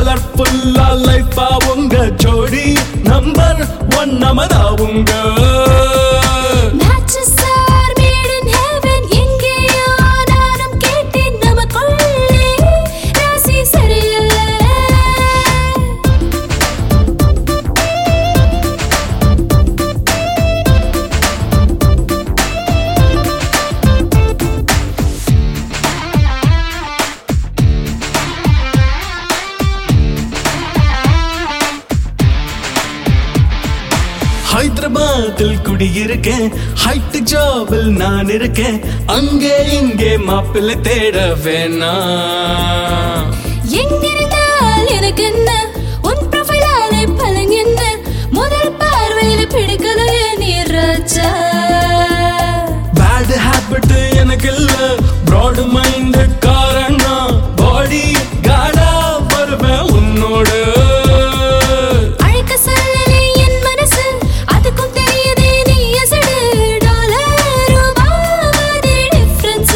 கலர்ஃபுல்லா லைஃபா உங்க ஜோடி நம்பர் ஒன் நமதா உங்க Matches are made in heaven. எங்கேயோ நானும் கேட்டேன் நமக்குள்ளே ராசி சரியில்லை ஹைதராபாத்தில் குடியிருக்கேன் ஹைட் ஜாபில் நான் இருக்கேன் அங்கே இங்கே மாப்பிள்ளை தேட வேணாம் எங்கிருந்தால் எனக்கு என்ன உன் ப்ரொஃபைலாலே பலன் என்ன முதல் பார்வையில பிடிக்கலையே நீ ராஜா பேட் ஹேபிட் எனக்கு இல்ல ப்ராட் மைண்ட் காரணம் பாடி காடா வருவேன் உன்னோடு அழைக்க சொல்லலே என் மனசு அதுக்கும் தெரியுதே நீ அசடு டாலர் ரூபாவது டிஃபரன்ஸ்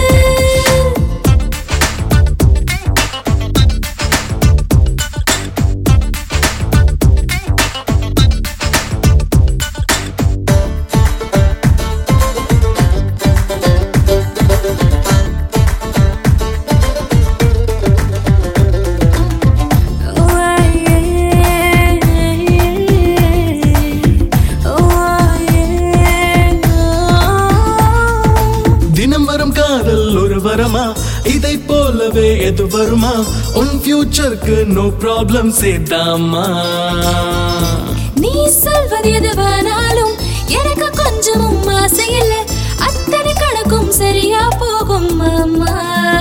தினம் வரும் காதல் ஒரு வரமா இதை போலவே எது வருமா உன் ஃபியூச்சருக்கு நோ ப்ராப்ளம் சேதாமா நீ சொல்வது எதுவானாலும் எனக்கு கொஞ்சமும் ஆசை இல்லை அத்தனை கணக்கும் சரியா போகும் மாமா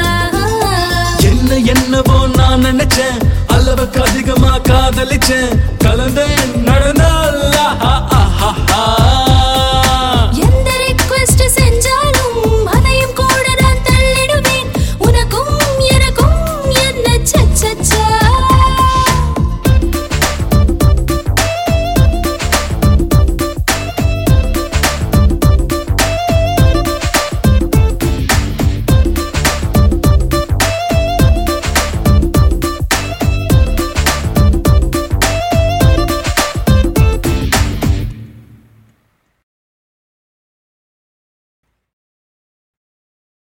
என்ன என்னவோ நான் நினைச்சேன் அளவுக்கு அதிகமா காதலிச்சேன்